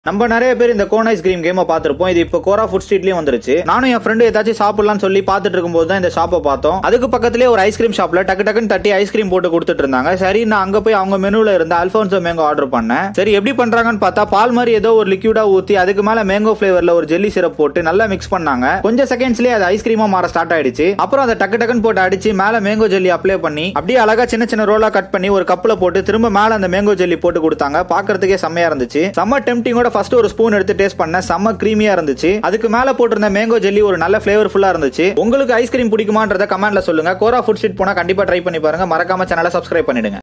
நம்ம நிறைய பேர் இந்த கோன் ஐஸ்கிரீம் கேமை பார்த்திருப்போம் இது இப்போ கோரா ஃபுட் ஸ்ட்ரீட்லயும் வந்துருச்சு நானும் என் ஃப்ரெண்டு ஏதாச்சும் சாப்பிடலாம்னு சொல்லி பார்த்துட்டு இருக்கும்போது தான் இந்த ஷாப்பை பார்த்தோம் அதுக்கு பக்கத்துலேயே ஒரு ஐஸ்கிரீம் ஷாப்ல டக்கு டக்குன்னு தட்டி ஐஸ்கிரீம் போட்டு கொடுத்துட்டு இருந்தாங்க சரி நான் அங்க போய் அவங்க மெனுல இருந்த அல்ஃபோன்சோ மேங்கோ ஆர்டர் பண்ணேன் சரி எப்படி பண்றாங்கன்னு பார்த்தா பால் மாதிரி ஏதோ ஒரு லிக்யூடா ஊத்தி அதுக்கு மேல மேங்கோ ஃபிளேவர்ல ஒரு ஜெல்லி சிரப் போட்டு நல்லா மிக்ஸ் பண்ணாங்க கொஞ்சம் செகண்ட்ஸ்லயே அது ஐஸ்கிரீமா மாற ஸ்டார்ட் ஆயிடுச்சு அப்புறம் அதை டக்கு டக்குன்னு போட்டு அடிச்சு மேல மேங்கோ ஜெல்லி அப்ளை பண்ணி அப்படியே அழகா சின்ன சின்ன ரோலா கட் பண்ணி ஒரு கப்ல போட்டு திரும்ப மேல அந்த மேங்கோ ஜெல்லி போட்டு கொடுத்தாங்க பாக்குறதுக்கே செம்மையா இருந்துச்சு செம்ம டெம்டிங்கோட ஃபர்ஸ்ட் ஒரு ஸ்பூன் எடுத்து டேஸ்ட் பண்ணேன் செம்ம கிரீமியா இருந்துச்சு அதுக்கு மேல போட்டிருந்த மேங்கோ ஜெல்லி ஒரு நல்ல ஃபிளேவர்ஃபுல்லா இருந்துச்சு உங்களுக்கு ஐஸ்கிரீம் பிடிக்குமான்றத கமெண்ட்ல சொல்லுங்க கோரா ஃபுட் ஸ்ட்ரீட் போனா கண்டிப்பா ட்ரை பண்ணி பாருங்க மறக்காம சேனலை சப்ஸ்கிரைப் பண்ணிடுங்க